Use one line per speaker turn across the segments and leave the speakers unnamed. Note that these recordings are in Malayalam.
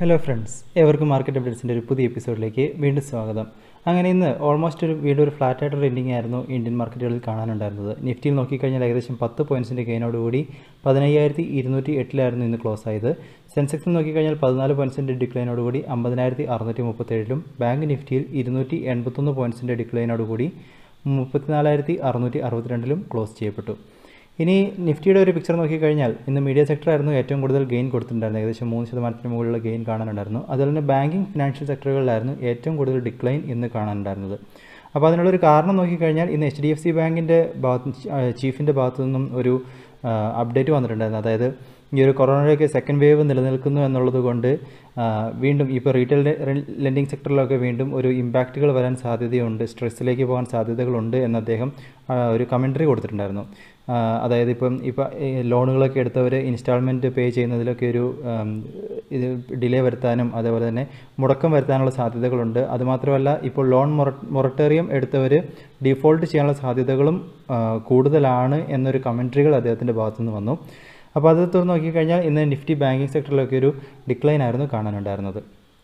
ഹലോ ഫ്രണ്ട്സ് ഏവർക്കും മാർക്കറ്റ് അപ്ഡേറ്റ്സിൻ്റെ ഒരു പുതിയ എപ്പിസോഡിലേക്ക് വീണ്ടും സ്വാഗതം അങ്ങനെ ഇന്ന് ഓൾമോസ്റ്റ് ഒരു വീണ്ടും ഒരു ഫ്ലാറ്റ് ആയിട്ടൊരു എൻഡിങ് ആയിരുന്നു ഇന്ത്യൻ മാർക്കറ്റുകളിൽ കാണാനുണ്ടായിരുന്നത് നിഫ്റ്റിയിൽ നോക്കിക്കഴിഞ്ഞാൽ ഏകദേശം പത്ത് പോയിൻറ്റ്സിൻ്റെ ഗെയിനോടുകൂടി പതിനയ്യായിരത്തി ഇരുന്നൂറ്റി എട്ടിലായിരുന്നു ഇന്ന് ക്ലോസ് ആയത് സെൻസെക്സിൽ നോക്കിക്കഴിഞ്ഞാൽ പതിനാല് പോയിൻറ്റ്സിൻ്റെ ഡിക്ലൈനോടുകൂടി അമ്പതിനായിരത്തി അറുന്നൂറ്റി മുപ്പത്തേഴിലും ബാങ്ക് നിഫ്റ്റിയിൽ ഇരുന്നൂറ്റി എൺപത്തൊന്ന് പോയിൻറ്റ്സിൻ്റെ ഡിക്ലൈനോടുകൂടി മുപ്പത്തിനാലായിരത്തി അറുന്നൂറ്റി അറുപത്തിരണ്ടിലും ക്ലോസ് ചെയ്യപ്പെട്ടു ഇനി നിഫ്റ്റിയുടെ ഒരു പിക്ചർ നോക്കിക്കഴിഞ്ഞാൽ ഇന്ന് മീഡിയ സെക്ടറായിരുന്നു ഏറ്റവും കൂടുതൽ ഗെയിൻ കൊടുത്തിട്ടുണ്ടായിരുന്നത് ഏകദേശം മൂന്ന് ശതമാനത്തിന് മുകളിലുള്ള ഗെയിൻ കാണാനുണ്ടായിരുന്നു അതുപോലെ തന്നെ ബാങ്കിങ് ഫിനാൻഷ്യൽ സെക്ടറുകളിലായിരുന്നു ഏറ്റവും കൂടുതൽ ഡിക്ലൈൻ ഇന്ന് കാണാനുണ്ടായിരുന്നത് അപ്പോൾ അതിനുള്ളൊരു കാരണം നോക്കിക്കഴിഞ്ഞാൽ ഇന്ന് എച്ച് ഡി എഫ് സി ബാങ്കിൻ്റെ ഭാഗത്ത് ചീഫിൻ്റെ ഭാഗത്തു നിന്നും ഒരു അപ്ഡേറ്റ് വന്നിട്ടുണ്ടായിരുന്നു അതായത് ഈ ഒരു കൊറോണയുടെയൊക്കെ സെക്കൻഡ് വേവ് നിലനിൽക്കുന്നു എന്നുള്ളത് കൊണ്ട് വീണ്ടും ഇപ്പോൾ റീറ്റെയിൽ ലെൻഡിങ് സെക്ടറിലൊക്കെ വീണ്ടും ഒരു ഇമ്പാക്റ്റുകൾ വരാൻ സാധ്യതയുണ്ട് സ്ട്രെസ്സിലേക്ക് പോകാൻ സാധ്യതകളുണ്ട് എന്ന് അദ്ദേഹം ഒരു കമൻട്രി കൊടുത്തിട്ടുണ്ടായിരുന്നു അതായത് ഇപ്പം ഇപ്പം ലോണുകളൊക്കെ എടുത്തവർ ഇൻസ്റ്റാൾമെൻറ്റ് പേ ചെയ്യുന്നതിലൊക്കെ ഒരു ഇത് ഡിലേ വരുത്താനും അതേപോലെ തന്നെ മുടക്കം വരുത്താനുള്ള സാധ്യതകളുണ്ട് അതുമാത്രമല്ല ഇപ്പോൾ ലോൺ മൊറട്ടേറിയം എടുത്തവർ ഡിഫോൾട്ട് ചെയ്യാനുള്ള സാധ്യതകളും കൂടുതലാണ് എന്നൊരു കമൻട്രികൾ അദ്ദേഹത്തിൻ്റെ ഭാഗത്തുനിന്ന് വന്നു അപ്പോൾ അത് തുറന്ന് നോക്കിക്കഴിഞ്ഞാൽ ഇന്ന് നിഫ്റ്റി ബാങ്കിങ് സെക്ടറിലൊക്കെ ഒരു ഡിക്ലൈൻ ആയിരുന്നു കാണാനുണ്ടായിരുന്നത്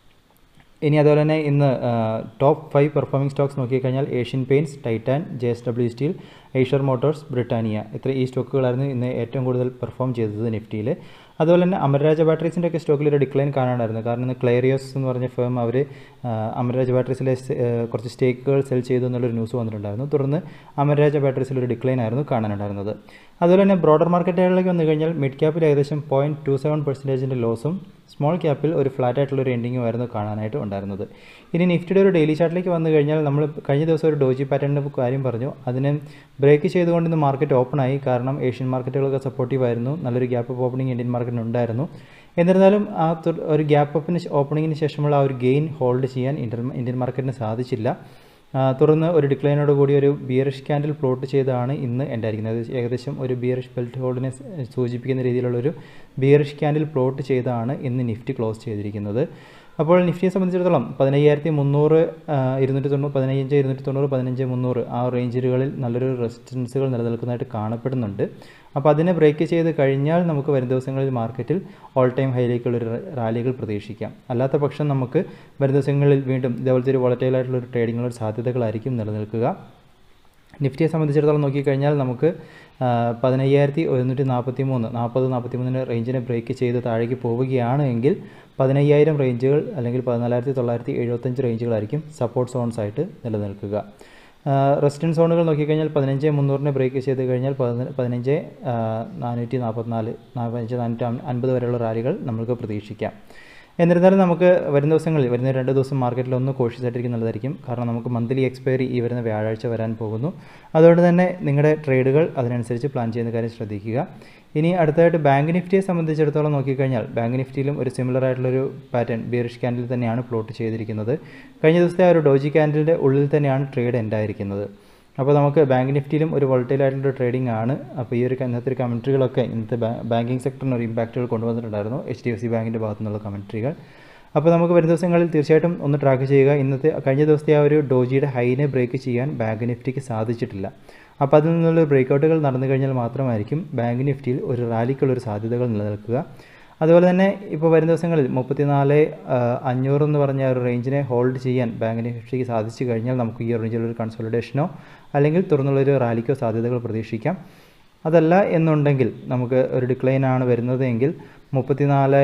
ഇനി അതുപോലെ തന്നെ ഇന്ന് ടോപ്പ് ഫൈവ് പെർഫോമിംഗ് സ്റ്റോക്സ് നോക്കിക്കഴിഞ്ഞാൽ Asian Paints Titan J S W steel Eicher Motors Britannia ഇത്ര ഈ സ്റ്റോക്കുകളായിരുന്നു ഇന്ന് ഏറ്റവും കൂടുതൽ പെർഫോം ചെയ്തത് നിഫ്റ്റിയിൽ അതുപോലെ തന്നെ അമരരാജ ബാറ്ററീസിൻ്റെ ഒക്കെ സ്റ്റോക്കിൽ ഒരു ഡിക്ലൈൻ കാണാനായിരുന്നു കാരണം ഇന്ന് ക്ലേറിയോസ് എന്ന് പറഞ്ഞ ഫേം അവർ അമരരാജ ബാറ്ററീസിലെ കുറച്ച് സ്റ്റേക്കുകൾ സെൽ ചെയ്തു എന്നുള്ളൊരു ന്യൂസ് വന്നിട്ടുണ്ടായിരുന്നു തുടർന്ന് അമരരാജ ബാറ്ററീസിൽ ഒരു ഡിക്ലൈൻ ആയിരുന്നു കാണാനുണ്ടായിരുന്നത് അതുപോലെ തന്നെ ബ്രോഡർ മാർക്കറ്റുകളിലേക്ക് വന്നു കഴിഞ്ഞാൽ മിഡ് ക്യാപ്പിൽ ഏകദേശം പോയിൻറ്റ് ടു സെവൻ പെർസെൻറ്റേജിൻ്റെ ലോസും സ്മോൾ ക്യാപ്പിൽ ഒരു ഫ്ലാറ്റ് ആയിട്ടുള്ള ഒരു എൻഡിങ്ങും ആയിരുന്നു കാണാനായിട്ട് ഉണ്ടായിരുന്നത് ഇനി നിഫ്റ്റിയുടെ ഒരു ഡെയിലി ചാർട്ടിലേക്ക് വന്നു കഴിഞ്ഞാൽ നമ്മൾ കഴിഞ്ഞ ദിവസം ഒരു ഡോജി പാറ്റേണിൻ്റെ കാര്യം പറഞ്ഞു അതിനെ ബ്രേക്ക് ചെയ്തുകൊണ്ട് ഇന്ന് മാർക്കറ്റ് ഓപ്പൺ ആയി കാരണം ഏഷ്യൻ മാർക്കറ്റുകളൊക്കെ സപ്പോർട്ടീവ് ആയിരുന്നു നല്ലൊരു ഗ്യാപ്പ് അപ്പ് ഓപ്പണിംഗ് ഇന്ത്യൻ മാർക്കറ്റിന് ഉണ്ടായിരുന്നു എന്നിരുന്നാലും ആ ഒരു ഗ്യാപ്പ് അപ്പിന് ഓപ്പണിങ്ങിന് ശേഷമുള്ള ആ ഒരു ഗെയിൻ ഹോൾഡ് ചെയ്യാൻ ഇന്ത്യൻ ഇന്ത്യൻ മാർക്കറ്റിന് സാധിച്ചില്ല തുടർന്ന് ഒരു ഡിക്ലൈനോട് കൂടി ഒരു ബിയറിഷ് ക്യാൻഡിൽ പ്ലോട്ട് ചെയ്താണ് ഇന്ന് ഉണ്ടായിരിക്കുന്നത് ഏകദേശം ഒരു ബിയറിഷ് ബെൽറ്റ് ഹോൾഡിനെ സൂചിപ്പിക്കുന്ന രീതിയിലുള്ളൊരു ബിയറിഷ് ക്യാൻഡിൽ പ്ലോട്ട് ചെയ്താണ് ഇന്ന് നിഫ്റ്റി ക്ലോസ് ചെയ്തിരിക്കുന്നത് അപ്പോൾ നിഫ്റ്റിയെ സംബന്ധിച്ചിടത്തോളം പതിനയ്യായിരത്തി മുന്നൂറ് ഇരുന്നൂറ്റി തൊണ്ണൂറ് പതിനഞ്ച് ഇരുന്നൂറ്റി തൊണ്ണൂറ് പതിനഞ്ച് മുന്നൂറ് ആ റേഞ്ചുകളിൽ നല്ലൊരു റെസിസ്റ്റൻസുകൾ നിലനിൽക്കുന്നതായിട്ട് കാണപ്പെടുന്നുണ്ട് അപ്പോൾ അതിനെ ബ്രേക്ക് ചെയ്ത് കഴിഞ്ഞാൽ നമുക്ക് വരും ദിവസങ്ങളിൽ മാർക്കറ്റിൽ ഓൾ ടൈം ഹൈയിലേക്കുള്ളൊരു റാലികൾ പ്രതീക്ഷിക്കാം അല്ലാത്ത പക്ഷം നമുക്ക് വരും ദിവസങ്ങളിൽ വീണ്ടും ഇതേപോലത്തെ ഒരു വോളറ്റൈൽ ആയിട്ടുള്ള ഒരു ട്രേഡിങ്ങുള്ള സാധ്യതകളായിരിക്കും നിലനിൽക്കുക നിഫ്റ്റിയെ സംബന്ധിച്ചിടത്തോളം നോക്കിക്കഴിഞ്ഞാൽ നമുക്ക് പതിനയ്യായിരത്തി ഒരുന്നൂറ്റി നാൽപ്പത്തി മൂന്ന് നാൽപ്പത് നാൽപ്പത്തി മൂന്നിൻ്റെ റേഞ്ചിനെ ബ്രേക്ക് ചെയ്ത് താഴേക്ക് പോവുകയാണ് എങ്കിൽ പതിനയ്യായിരം റേഞ്ചുകൾ അല്ലെങ്കിൽ പതിനാലായിരത്തി തൊള്ളായിരത്തി എഴുപത്തഞ്ച് റേഞ്ചുകളായിരിക്കും സപ്പോർട്ട് സോൺസ് ആയിട്ട് നിലനിൽക്കുക റെസിസ്റ്റൻസ് സോണുകൾ നോക്കിക്കഴിഞ്ഞാൽ പതിനഞ്ച് മുന്നൂറിനെ ബ്രേക്ക് ചെയ്ത് കഴിഞ്ഞാൽ പതിനഞ്ച് നാനൂറ്റി നാൽപ്പത്തിനാല് പതിനഞ്ച് നാനൂറ്റി അൻപത് വരെയുള്ള റാലികൾ നമുക്ക് പ്രതീക്ഷിക്കാം എന്നിരുന്നാലും നമുക്ക് വരുന്ന ദിവസങ്ങളിൽ വരുന്ന രണ്ട് ദിവസം മാർക്കറ്റിൽ ഒന്ന് കോഷ്യസ് ആയിട്ടിരിക്കും നല്ലതായിരിക്കും കാരണം നമുക്ക് മന്ത്ലി എക്സ്പയറി ഈ വരുന്ന വ്യാഴാഴ്ച വരാൻ പോകുന്നു അതുകൊണ്ട് തന്നെ നിങ്ങളുടെ ട്രേഡുകൾ അതിനനുസരിച്ച് പ്ലാൻ ചെയ്യുന്ന കാര്യം ശ്രദ്ധിക്കുക ഇനി അടുത്തതായിട്ട് ബാങ്ക് നിഫ്റ്റിയെ സംബന്ധിച്ചിടത്തോളം നോക്കിക്കഴിഞ്ഞാൽ ബാങ്ക് നിഫ്റ്റിയിലും ഒരു സിമിലർ ആയിട്ടുള്ളൊരു പാറ്റേൺ ബിയറിഷ് ക്യാൻഡിൽ തന്നെയാണ് പ്ലോട്ട് ചെയ്തിരിക്കുന്നത് കഴിഞ്ഞ ദിവസത്തെ ആ ഒരു ഡോജി ക്യാൻഡിലിൻ്റെ ഉള്ളിൽ തന്നെയാണ് ട്രേഡ് എൻഡായിരിക്കുന്നത് അപ്പോൾ നമുക്ക് ബാങ്ക് നിഫ്റ്റിയിലും ഒരു വോൾട്ടൈൽ ആയിട്ടുള്ള ട്രേഡിംഗ് ആണ് അപ്പോൾ ഈ ഒരു ഇന്നത്തെ ഒരു കമൻട്രികളൊക്കെ ഇന്നത്തെ ബാങ്കിങ് സെക്ടറിന് ഒരു ഇമ്പാക്റ്റുകൾ കൊണ്ടുവന്നിട്ടുണ്ടായിരുന്നു എച്ച് ഡി എഫ് സി ബാങ്കിൻ്റെ ഭാഗത്തു നിന്നുള്ള കമൻട്രികൾ അപ്പോൾ നമുക്ക് വരും ദിവസങ്ങളിൽ തീർച്ചയായിട്ടും ഒന്ന് ട്രാക്ക് ചെയ്യുക ഇന്നത്തെ കഴിഞ്ഞ ദിവസത്തെ ആ ഒരു ഡോജിയുടെ ഹൈനെ ബ്രേക്ക് ചെയ്യാൻ ബാങ്ക് നിഫ്റ്റിക്ക് സാധിച്ചിട്ടില്ല അപ്പോൾ അതിൽ നിന്നുള്ള ബ്രേക്കൗട്ടുകൾ നടന്നു കഴിഞ്ഞാൽ മാത്രമായിരിക്കും ബാങ്ക് നിഫ്റ്റിയിൽ ഒരു റാലിക്കുള്ളൊരു സാധ്യതകൾ നിലനിൽക്കുക അതുപോലെ തന്നെ ഇപ്പോൾ വരും ദിവസങ്ങളിൽ മുപ്പത്തിനാല് അഞ്ഞൂറ് എന്ന് പറഞ്ഞ ഒരു റേഞ്ചിനെ ഹോൾഡ് ചെയ്യാൻ ബാങ്ക് നിഫ്റ്റിക്ക് സാധിച്ചു കഴിഞ്ഞാൽ നമുക്ക് ഈ റേഞ്ചിലൊരു കൺസോളിഡേഷനോ അല്ലെങ്കിൽ തുറന്നുള്ളൊരു റാലിക്കോ സാധ്യതകൾ പ്രതീക്ഷിക്കാം അതല്ല എന്നുണ്ടെങ്കിൽ നമുക്ക് ഒരു ഡിക്ലൈൻ ആണ് വരുന്നത് എങ്കിൽ മുപ്പത്തിനാല്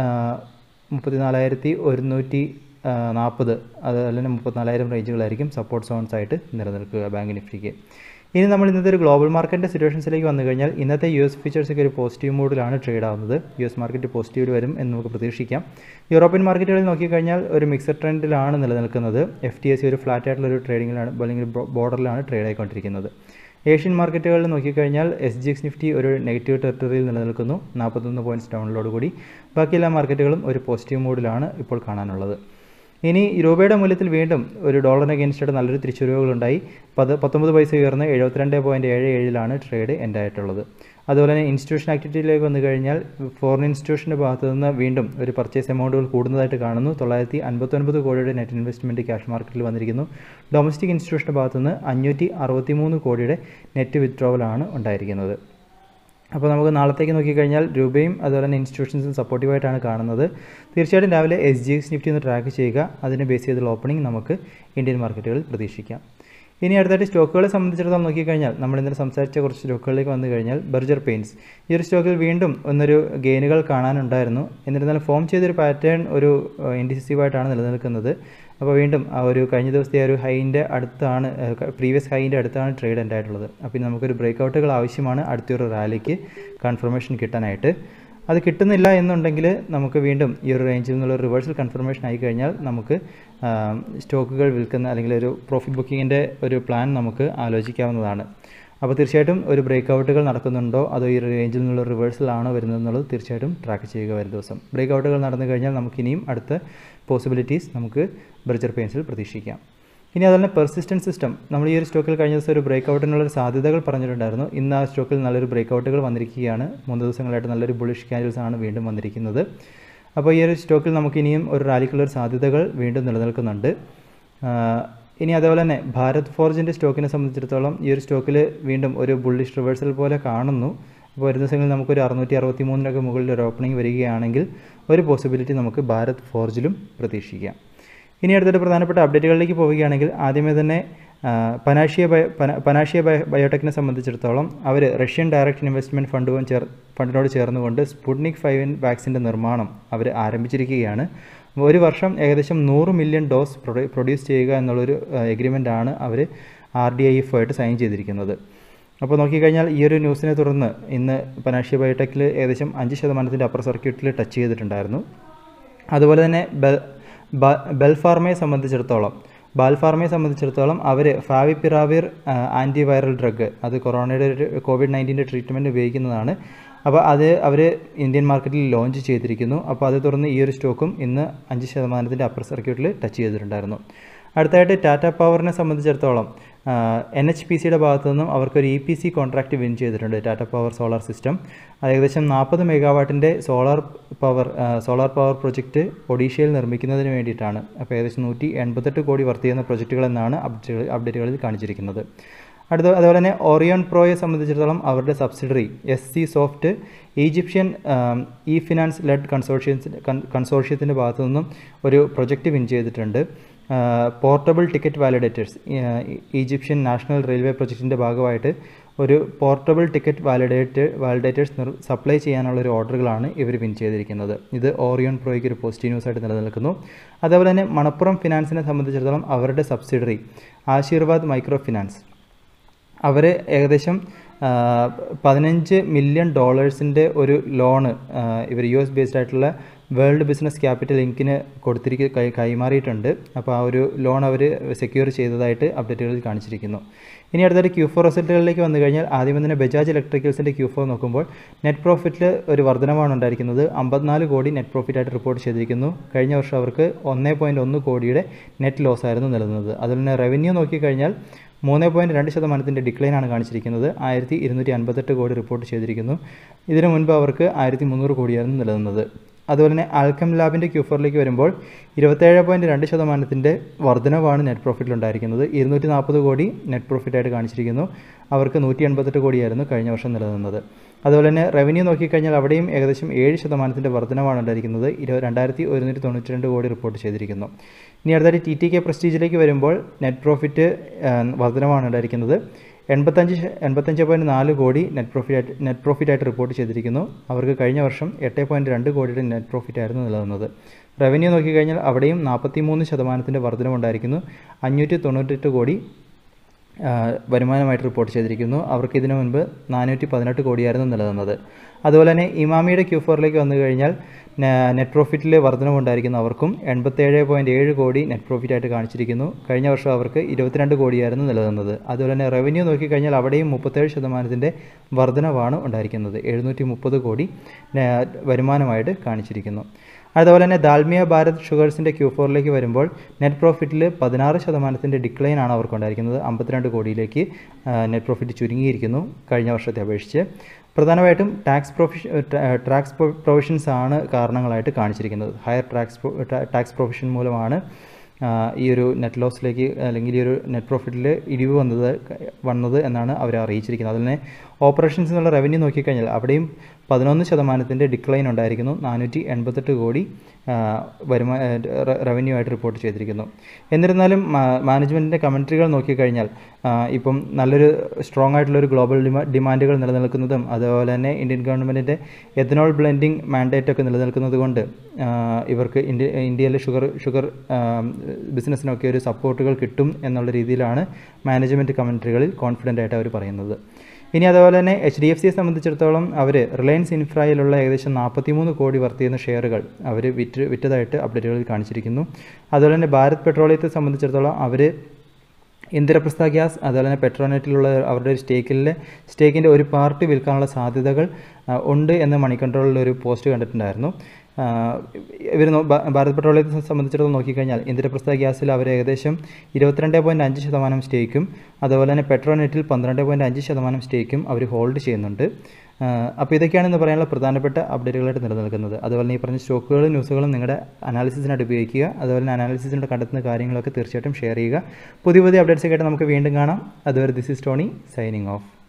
മുപ്പത്തിനാലായിരത്തി ഒരുന്നൂറ്റി നാൽപ്പത് അത് അല്ലെങ്കിൽ മുപ്പത്തിനാലായിരം റേഞ്ചുകളായിരിക്കും സപ്പോർട്ട് സോൺസ് ആയിട്ട് നിലനിൽക്കുക ബാങ്ക് നിഫ്റ്റിക്ക് ഇനി നമ്മൾ ഇന്നത്തെ ഒരു ഗ്ലോബൽ മാർക്കറ്റിൻ്റെ സിറ്റുവേഷൻസിലേക്ക് വന്നു കഴിഞ്ഞാൽ ഇന്നത്തെ യു എസ് ഫീച്ചേഴ്സൊക്കെ ഒരു പോസിറ്റീവ് മൂഡിലാണ് ട്രേഡ് ആവുന്നത് യു എസ് മാർക്കറ്റ് പോസിറ്റീവിൽ വരും എന്ന് നമുക്ക് പ്രതീക്ഷിക്കാം യൂറോപ്യൻ മാർക്കറ്റുകളിൽ നോക്കിക്കഴിഞ്ഞാൽ ഒരു മിക്സഡ് ട്രെൻഡിലാണ് നിലനിൽക്കുന്നത് എഫ് ടി എസ് സി ഒരു ഫ്ലാറ്റ് ആയിട്ടുള്ള ഒരു ട്രേഡിങ്ങിലാണ് അല്ലെങ്കിൽ ബോർഡറിലാണ് ട്രേഡ് ആയിക്കൊണ്ടിരിക്കുന്നത് ഏഷ്യൻ മാർക്കറ്റുകളിൽ നോക്കിക്കഴിഞ്ഞാൽ എസ് ജി എക്സ് നിഫ്റ്റി ഒരു നെഗറ്റീവ് ടെറിട്ടറിയിൽ നിലനിൽക്കുന്നു നാൽപ്പത്തൊന്ന് പോയിൻറ്റ്സ് ഡൗണിലോട് കൂടി ബാക്കി എല്ലാ മാർക്കറ്റുകളും ഒരു പോസിറ്റീവ് മൂഡിലാണ് ഇപ്പോൾ കാണാനുള്ളത് ഇനി രൂപയുടെ മൂല്യത്തിൽ വീണ്ടും ഒരു ഡോളറിന് അഗേൻസ്റ്റായിട്ട് നല്ലൊരു തിരിച്ചുവരവുകളുണ്ടായി പത് പത്തൊമ്പത് പൈസ ഉയർന്ന് എഴുപത്തിരണ്ട് പോയിൻറ്റ് ഏഴ് ഏഴിലാണ് ട്രേഡ് എൻഡ് ആയിട്ടുള്ളത് അതുപോലെ തന്നെ ഇൻസ്റ്റിറ്റ്യൂഷൻ ആക്ടിവിറ്റിയിലേക്ക് വന്നു കഴിഞ്ഞാൽ ഫോറിൻ ഇൻസ്റ്റിറ്റ്യൂഷൻ്റെ ഭാഗത്തു നിന്ന് വീണ്ടും ഒരു പർച്ചേസ് എമൗണ്ടുകൾ കൂടുന്നതായിട്ട് കാണുന്നു തൊള്ളായിരത്തി അൻപത്തൊൻപത് കോടിയുടെ നെറ്റ് ഇൻവെസ്റ്റ്മെൻറ്റ് ക്യാഷ് മാർക്കറ്റിൽ വന്നിരിക്കുന്നു ഡൊമസ്റ്റിക് ഇൻസ്റ്റിറ്റ്യൂഷൻ്റെ ഭാഗത്തു നിന്ന് അഞ്ഞൂറ്റി അറുപത്തി മൂന്ന് കോടിയുടെ നെറ്റ് വിത്ഡ്രോവലാണ് ഉണ്ടായിരിക്കുന്നത് അപ്പോൾ നമുക്ക് നാളത്തേക്ക് നോക്കിക്കഴിഞ്ഞാൽ രൂപയും അതുപോലെ തന്നെ ഇൻസ്റ്റിറ്റ്യൂഷൻസും സപ്പോർട്ടീവായിട്ടാണ് കാണുന്നത് തീർച്ചയായിട്ടും രാവിലെ എസ് ജി എക്സ് നിഫ്റ്റി ഒന്ന് ട്രാക്ക് ചെയ്യുക അതിനെ ബേസ് ചെയ്തുള്ള ഓപ്പണിംഗ് നമുക്ക് ഇന്ത്യൻ മാർക്കറ്റുകളിൽ പ്രതീക്ഷിക്കാം ഇനി അടുത്തായിട്ട് സ്റ്റോക്കുകളെ സംബന്ധിച്ചിടത്തോളം നോക്കിക്കഴിഞ്ഞാൽ നമ്മൾ ഇന്നലെ സംസാരിച്ച കുറച്ച് സ്റ്റോക്കുകളിലേക്ക് വന്നു കഴിഞ്ഞാൽ ബർജർ പെയിൻസ് ഈ ഒരു സ്റ്റോക്കിൽ വീണ്ടും ഒന്നൊരു ഗെയിനുകൾ കാണാനുണ്ടായിരുന്നു എന്നിരുന്നാലും ഫോം ചെയ്തൊരു പാറ്റേൺ ഒരു ഇൻഡിസിറ്റീവായിട്ടാണ് നിലനിൽക്കുന്നത് അപ്പോൾ വീണ്ടും ആ ഒരു കഴിഞ്ഞ ദിവസത്തെ ആ ഒരു ഹൈൻ്റെ അടുത്താണ് പ്രീവിയസ് ഹൈൻ്റെ അടുത്താണ് ട്രേഡ് എൻഡ് ആയിട്ടുള്ളത് അപ്പോൾ ഇനി നമുക്കൊരു ബ്രേക്കൗട്ടുകൾ ആവശ്യമാണ് അടുത്തൊരു റാലിക്ക് കൺഫർമേഷൻ കിട്ടാനായിട്ട് അത് കിട്ടുന്നില്ല എന്നുണ്ടെങ്കിൽ നമുക്ക് വീണ്ടും ഈ ഒരു റേഞ്ചിൽ നിന്നുള്ള റിവേഴ്സൽ കൺഫർമേഷൻ ആയി കഴിഞ്ഞാൽ നമുക്ക് സ്റ്റോക്കുകൾ വിൽക്കുന്ന അല്ലെങ്കിൽ ഒരു പ്രോഫിറ്റ് ബുക്കിങ്ങിൻ്റെ ഒരു പ്ലാൻ നമുക്ക് ആലോചിക്കാവുന്നതാണ് അപ്പോൾ തീർച്ചയായിട്ടും ഒരു ബ്രേക്കൗട്ടുകൾ നടക്കുന്നുണ്ടോ അതോ ഈ റേഞ്ചിൽ നിന്നുള്ള റിവേഴ്സൽ ആണോ വരുന്നതെന്നുള്ളത് തീർച്ചയായിട്ടും ട്രാക്ക് ചെയ്യുക വരും ദിവസം ബ്രേക്കൗട്ടുകൾ നടന്നു കഴിഞ്ഞാൽ നമുക്കിനിയും അടുത്ത പോസിബിലിറ്റീസ് നമുക്ക് ബർജർ പെയിൻസിൽ പ്രതീക്ഷിക്കാം ഇനി അതുപോലെ പെർസിസ്റ്റൻറ്റ് സിസ്റ്റം നമ്മൾ ഈ ഒരു സ്റ്റോക്കിൽ കഴിഞ്ഞ ദിവസം ഒരു ബ്രേക്കൗട്ടിനുള്ള സാധ്യതകൾ പറഞ്ഞിട്ടുണ്ടായിരുന്നു ഇന്ന് ആ സ്റ്റോക്കിൽ നല്ലൊരു ബ്രേക്കൗട്ടുകൾ വന്നിരിക്കുകയാണ് മൂന്ന് ദിവസങ്ങളായിട്ട് നല്ലൊരു ബുളിഷ് ക്യാൻഡിൽസ് ആണ് വീണ്ടും വന്നിരിക്കുന്നത് അപ്പോൾ ഈ ഒരു സ്റ്റോക്കിൽ നമുക്ക് ഇനിയും ഒരു റാലിക്കുള്ള ഒരു സാധ്യതകൾ വീണ്ടും നിലനിൽക്കുന്നുണ്ട് ഇനി അതേപോലെ തന്നെ ഭാരത് ഫോർജിൻ്റെ സ്റ്റോക്കിനെ സംബന്ധിച്ചിടത്തോളം ഈ ഒരു സ്റ്റോക്കിൽ വീണ്ടും ഒരു ബുള്ളിഷ് റിവേഴ്സൽ പോലെ കാണുന്നു അപ്പോൾ ഒരു ദിവസങ്ങളിൽ നമുക്കൊരു അറുന്നൂറ്റി അറുപത്തി മൂന്നിനൊക്കെ മുകളിൽ ഒരു ഓപ്പണിംഗ് വരികയാണെങ്കിൽ ഒരു പോസിബിലിറ്റി നമുക്ക് ഭാരത് ഫോർജിലും പ്രതീക്ഷിക്കാം ഇനി അടുത്തൊരു പ്രധാനപ്പെട്ട അപ്ഡേറ്റുകളിലേക്ക് പോവുകയാണെങ്കിൽ ആദ്യമേ തന്നെ പനാഷ്യ ബയോ പനാഷ്യ ബയോടെക്കിനെ സംബന്ധിച്ചിടത്തോളം അവർ റഷ്യൻ ഡയറക്റ്റ് ഇൻവെസ്റ്റ്മെൻറ്റ് ഫണ്ടും ചേർ ഫണ്ടിനോട് ചേർന്നുകൊണ്ട് സ്പുട്നിക് ഫൈവ് വാക്സിൻ്റെ നിർമ്മാണം അവർ ആരംഭിച്ചിരിക്കുകയാണ് ഒരു വർഷം ഏകദേശം നൂറ് മില്യൺ ഡോസ് പ്രൊഡ്യൂസ് ചെയ്യുക എന്നുള്ളൊരു എഗ്രിമെൻ്റാണ് അവർ ആർ ഡി ഐ എഫ് ആയിട്ട് സൈൻ ചെയ്തിരിക്കുന്നത് അപ്പോൾ നോക്കിക്കഴിഞ്ഞാൽ ഈ ഒരു ന്യൂസിനെ തുടർന്ന് ഇന്ന് പനാഷ്യ ബയോടെക്കിൽ ഏകദേശം അഞ്ച് ശതമാനത്തിൻ്റെ അപ്പർ സർക്യൂട്ടിൽ ടച്ച് ചെയ്തിട്ടുണ്ടായിരുന്നു അതുപോലെ തന്നെ ബെൽ ബെൽഫാർമയെ സംബന്ധിച്ചിടത്തോളം ബാൽഫാർമയെ സംബന്ധിച്ചിടത്തോളം അവർ ഫാവിപിറാവിർ ആൻറ്റിവൈറൽ ഡ്രഗ് അത് കൊറോണയുടെ ഒരു കോവിഡ് നയൻറ്റീൻ്റെ ട്രീറ്റ്മെൻറ്റ് ഉപയോഗിക്കുന്നതാണ് അപ്പോൾ അത് അവർ ഇന്ത്യൻ മാർക്കറ്റിൽ ലോഞ്ച് ചെയ്തിരിക്കുന്നു അപ്പോൾ അത് തുടർന്ന് ഈ ഒരു സ്റ്റോക്കും ഇന്ന് അഞ്ച് ശതമാനത്തിൻ്റെ അപ്പർ സർക്യൂട്ടിൽ ടച്ച് ചെയ്തിട്ടുണ്ടായിരുന്നു അടുത്തായിട്ട് ടാറ്റ പവറിനെ സംബന്ധിച്ചിടത്തോളം എൻ എച്ച് പി സിയുടെ ഭാഗത്തു നിന്നും അവർക്കൊരു E P C contract win ചെയ്തിട്ടുണ്ട് ടാറ്റ പവർ സോളാർ സിസ്റ്റം അത് ഏകദേശം നാൽപ്പത് മെഗാവാട്ടിൻ്റെ solar power solar power project ഒഡീഷയിൽ നിർമ്മിക്കുന്നതിന് വേണ്ടിയിട്ടാണ് അപ്പോൾ ഏകദേശം നൂറ്റി എൺപത്തെട്ട് കോടി വർത്ത് ചെയ്യുന്ന പ്രൊജക്റ്റുകൾ എന്നാണ് അപ്ഡേറ്റുകൾ അപ്ഡേറ്റുകളിൽ കാണിച്ചിരിക്കുന്നത് അടുത്ത അതുപോലെ തന്നെ ഓറിയോൺ പ്രോയെ സംബന്ധിച്ചിടത്തോളം അവരുടെ subsidiary S C soft Egyptian E finance led consortiums കൺസോർഷ്യത്തിൻ്റെ ഭാഗത്തു നിന്നും ഒരു പ്രൊജക്റ്റ് വിൻ ചെയ്തിട്ടുണ്ട് portable ticket validators Egyptian National Railway പ്രൊജക്റ്റിൻ്റെ ഭാഗമായിട്ട് ഒരു portable ticket validate validators supply ചെയ്യാനുള്ള ഒരു ഓർഡറുകളാണ് ഇവർ വിൻ ചെയ്തിരിക്കുന്നത് ഇത് ഓറിയോൺ പ്രോയ്ക്ക് ഒരു പോസിറ്റീവ് ന്യൂസായിട്ട് നിലനിൽക്കുന്നു അതേപോലെ തന്നെ മണപ്പുറം ഫിനാൻസിനെ സംബന്ധിച്ചിടത്തോളം അവരുടെ സബ്സിഡറി ആശീർവാദ് മൈക്രോ ഫിനാൻസ് അവർ ഏകദേശം പതിനഞ്ച് മില്യൺ ഡോളേഴ്സിൻ്റെ ഒരു ലോണ് ഇവർ യു എസ് ബേസ്ഡ് ആയിട്ടുള്ള വേൾഡ് ബിസിനസ് ക്യാപിറ്റൽ ലിങ്കിന് കൊടുത്തിരിക്ക കൈ കൈമാറിയിട്ടുണ്ട് അപ്പോൾ ആ ഒരു ലോൺ അവർ സെക്യൂർ ചെയ്തതായിട്ട് അപ്ഡേറ്റുകളിൽ കാണിച്ചിരിക്കുന്നു ഇനി അടുത്തൊരു ക്യൂ ഫോർ റിസൾട്ടുകളിലേക്ക് വന്നു കഴിഞ്ഞാൽ ആദ്യം തന്നെ ബജാജ് ഇലക്ട്രിക്കൽസിൻ്റെ ക്യൂ ഫോർ നോക്കുമ്പോൾ നെറ്റ് പ്രോഫിറ്റിൽ ഒരു വർധനമാണ് ഉണ്ടായിരിക്കുന്നത് അമ്പത്തിനാല് കോടി നെറ്റ് പ്രോഫിറ്റ് ആയിട്ട് റിപ്പോർട്ട് ചെയ്തിരിക്കുന്നു കഴിഞ്ഞ വർഷം അവർക്ക് ഒന്നേ പോയിൻറ്റ് ഒന്ന് കോടിയുടെ നെറ്റ് ലോസ് ആയിരുന്നു നിലനിന്നത് അതുപോലെ തന്നെ റവന്യൂ നോക്കിക്കഴിഞ്ഞാൽ മൂന്ന് പോയിൻറ്റ് രണ്ട് ശതമാനത്തിൻ്റെ ഡിക്ലൈനാണ് കാണിച്ചിരിക്കുന്നത് ആയിരത്തി ഇരുന്നൂറ്റി അൻപത്തെട്ട് കോടി റിപ്പോർട്ട് ചെയ്തിരിക്കുന്നു ഇതിനു മുൻപ് അവർക്ക് ആയിരത്തി മുന്നൂറ് കോടിയായിരുന്നു നിലനിന്നത് അതുപോലെ തന്നെ ആൽക്കം ലാബിൻ്റെ ക്യൂഫറിലേക്ക് വരുമ്പോൾ ഇരുപത്തേഴ് പോയിൻറ്റ് രണ്ട് ശതമാനത്തിൻ്റെ വർധനവാണ് നെറ്റ് പ്രോഫിറ്റിലുണ്ടായിരിക്കുന്നത് ഇരുന്നൂറ്റി നാൽപ്പത് കോടി നെറ്റ് പ്രോഫിറ്റായിട്ട് കാണിച്ചിരിക്കുന്നു അവർക്ക് നൂറ്റി എൺപത്തെട്ട് കോടിയായിരുന്നു കഴിഞ്ഞ വർഷം നിലനിന്നത് അതുപോലെ തന്നെ റവന്യൂ നോക്കിക്കഴിഞ്ഞാൽ അവിടെയും ഏകദേശം ഏഴ് ശതമാനത്തിൻ്റെ വർധനവാണ് ഉണ്ടായിരിക്കുന്നത് ഇരു രണ്ടായിരത്തി ഒരുന്നൂറ്റി തൊണ്ണൂറ്റി രണ്ട് കോടി റിപ്പോർട്ട് ചെയ്തിരിക്കുന്നു ഇനി അടുത്തായിട്ട് ടി ടി കെ പ്രസ്റ്റീജിലേക്ക് വരുമ്പോൾ നെറ്റ് പ്രോഫിറ്റ് വർധനവാണ് ഉണ്ടായിരിക്കുന്നത് എൺപത്തഞ്ച് എൺപത്തഞ്ച് പോയിൻറ്റ് നാല് കോടി നെറ്റ് പ്രോഫിറ്റ് നെറ്റ് പ്രോഫിറ്റായിട്ട് റിപ്പോർട്ട് ചെയ്തിരിക്കുന്നു അവർക്ക് കഴിഞ്ഞ വർഷം എട്ട് പോയിൻറ്റ് രണ്ട് കോടിയുടെ നെറ്റ് പ്രോഫിറ്റ് ആയിരുന്നു നിലനിന്നത് റവന്യൂ നോക്കിക്കഴിഞ്ഞാൽ അവിടെയും നാൽപ്പത്തി മൂന്ന് ശതമാനത്തിൻ്റെ വർധനമുണ്ടായിരിക്കുന്നു അഞ്ഞൂറ്റി തൊണ്ണൂറ്റെട്ട് കോടി വരുമാനമായിട്ട് റിപ്പോർട്ട് ചെയ്തിരിക്കുന്നു അവർക്ക് ഇതിനു മുൻപ് നാനൂറ്റി പതിനെട്ട് കോടിയായിരുന്നു നിലനിന്നത് അതുപോലെ തന്നെ ഇമാമിയുടെ ക്യൂ ഫോറിലേക്ക് വന്നു കഴിഞ്ഞാൽ നെറ്റ് പ്രോഫിറ്റിൽ വർധനമുണ്ടായിരിക്കുന്നു അവർക്കും എൺപത്തേഴ് പോയിൻറ്റ് ഏഴ് കോടി നെറ്റ് പ്രോഫിറ്റായിട്ട് കാണിച്ചിരിക്കുന്നു കഴിഞ്ഞ വർഷം അവർക്ക് ഇരുപത്തിരണ്ട് കോടിയായിരുന്നു നിലനിന്നത് അതുപോലെ തന്നെ റവന്യൂ നോക്കിക്കഴിഞ്ഞാൽ അവിടെയും മുപ്പത്തേഴ് ശതമാനത്തിൻ്റെ വർധനവാണ് ഉണ്ടായിരിക്കുന്നത് എഴുന്നൂറ്റി മുപ്പത് കോടി വരുമാനമായിട്ട് കാണിച്ചിരിക്കുന്നു അതുപോലെ തന്നെ ദാൽമിയ ഭാരത് ഷുഗേഴ്സിൻ്റെ ക്യൂ ഫോറിലേക്ക് വരുമ്പോൾ നെറ്റ് പ്രോഫിറ്റിൽ പതിനാറ് ശതമാനത്തിൻ്റെ ഡിക്ലൈൻ ആണ് അവർക്കുണ്ടായിരിക്കുന്നത് അമ്പത്തിരണ്ട് കോടിയിലേക്ക് നെറ്റ് പ്രോഫിറ്റ് ചുരുങ്ങിയിരിക്കുന്നു കഴിഞ്ഞ വർഷത്തെ അപേക്ഷിച്ച് പ്രധാനമായിട്ടും ടാക്സ് പ്രൊഫിഷ ടാക്സ് പ്രൊവിഷൻസ് ആണ് കാരണങ്ങളായിട്ട് കാണിച്ചിരിക്കുന്നത് ഹയർ ടാക്സ് ടാക്സ് പ്രൊവിഷൻ മൂലമാണ് ആ, ഈ ഒരു നെറ്റ് ലോസിലേക്ക് അല്ലെങ്കിൽ ഈ ഒരു നെറ്റ് പ്രോഫിറ്റിൽ ഇടിവ് വന്നത് വന്നത് എന്നാണ് അവർ അറിയിച്ചിരിക്കുന്നത് അതിൽ തന്നെ ഓപ്പറേഷൻസ് എന്നുള്ള റവന്യൂ നോക്കിക്കഴിഞ്ഞാൽ അവിടെയും പതിനൊന്ന് ശതമാനത്തിൻ്റെ ഡിക്ലൈൻ ഉണ്ടായിരിക്കുന്നു നാനൂറ്റി എൺപത്തെട്ട് കോടി വരുമാ റവന്യൂ ആയിട്ട് റിപ്പോർട്ട് ചെയ്തിരിക്കുന്നു എന്നിരുന്നാലും മാനേജ്മെൻറ്റിൻ്റെ കമൻട്രികൾ നോക്കിക്കഴിഞ്ഞാൽ ആ, ഇപ്പം നല്ലൊരു സ്ട്രോങ് ആയിട്ടുള്ള ഒരു ഗ്ലോബൽ ഡിമാ ഡിമാൻഡുകൾ നിലനിൽക്കുന്നതും അതുപോലെ തന്നെ ഇന്ത്യൻ ഗവൺമെൻറ്റിൻ്റെ എഥനോൾ ബ്ലെൻഡിങ് മാൻഡേറ്റ് ഒക്കെ നിലനിൽക്കുന്നത് കൊണ്ട് ആ, ഇവർക്ക് ഇന്ത്യ ഇന്ത്യയിലെ ഷുഗർ ഷുഗർ ബിസിനസ്സിനൊക്കെ ഒരു സപ്പോർട്ടുകൾ കിട്ടും എന്നുള്ള രീതിയിലാണ് മാനേജ്മെൻറ്റ് കമൻട്രികളിൽ കോൺഫിഡൻ്റ് ആയിട്ട് അവർ പറയുന്നത് ഇനി അതുപോലെ തന്നെ എച്ച് ഡി എഫ് സിയെ സംബന്ധിച്ചിടത്തോളം അവർ റിലയൻസ് ഇൻഫ്രയിലുള്ള ഏകദേശം നാൽപ്പത്തിമൂന്ന് കോടി വർത്ത് ചെയ്യുന്ന ഷെയറുകൾ അവർ വിറ്റ് വിറ്റതായിട്ട് അപ്ഡേറ്റുകളിൽ കാണിച്ചിരിക്കുന്നു അതുപോലെ തന്നെ ഭാരത് പെട്രോളിയത്തെ സംബന്ധിച്ചിടത്തോളം അവർ ഇന്ദ്രപ്രസ്ഥ ഗ്യാസ് അതുപോലെ തന്നെ പെട്രോനെറ്റിലുള്ള അവരുടെ ഒരു സ്റ്റേക്കിലെ സ്റ്റേക്കിൻ്റെ ഒരു പാർട്ടി വിൽക്കാനുള്ള സാധ്യതകൾ ആ, ഉണ്ട് എന്ന് മണി കൺട്രോളിൽ ഒരു പോസ്റ്റ് കണ്ടിട്ടുണ്ടായിരുന്നു ഇവർ ഭാരത് പെട്രോളിയത്തെ സംബന്ധിച്ചിടത്തോളം നോക്കിക്കഴിഞ്ഞാൽ ഇന്ദ്രപ്രസ്ഥ ഗ്യാസിൽ അവർ ഏകദേശം ഇരുപത്തിരണ്ട് പോയിൻറ്റ് അഞ്ച് ശതമാനം സ്റ്റേക്കും അതുപോലെ തന്നെ പെട്രോനെറ്റിൽ പന്ത്രണ്ട് പോയിൻറ്റ് അഞ്ച് ശതമാനം സ്റ്റേക്കും അവർ ഹോൾഡ് ചെയ്യുന്നുണ്ട് അപ്പോൾ ഇതൊക്കെയാണ് ഇന്ന് പറയാനുള്ള പ്രധാനപ്പെട്ട അപ്ഡേറ്റുകളായിട്ട് നിലനിൽക്കുന്നത് അതുപോലെ തന്നെ ഈ പറഞ്ഞ സ്റ്റോക്കുകളും ന്യൂസുകളും നിങ്ങളുടെ അനാലിസിസിനായിട്ട് ഉപയോഗിക്കുക അതുപോലെ തന്നെ അനാലിസിസിനോട് കണ്ടെത്തുന്ന കാര്യങ്ങളൊക്കെ തീർച്ചയായിട്ടും ഷെയർ ചെയ്യുക പുതിയ പുതിയ അപ്ഡേറ്റ്സ് ഒക്കെ ആയിട്ട് നമുക്ക് വീണ്ടും കാണാം അതുവരെ this is Tony signing of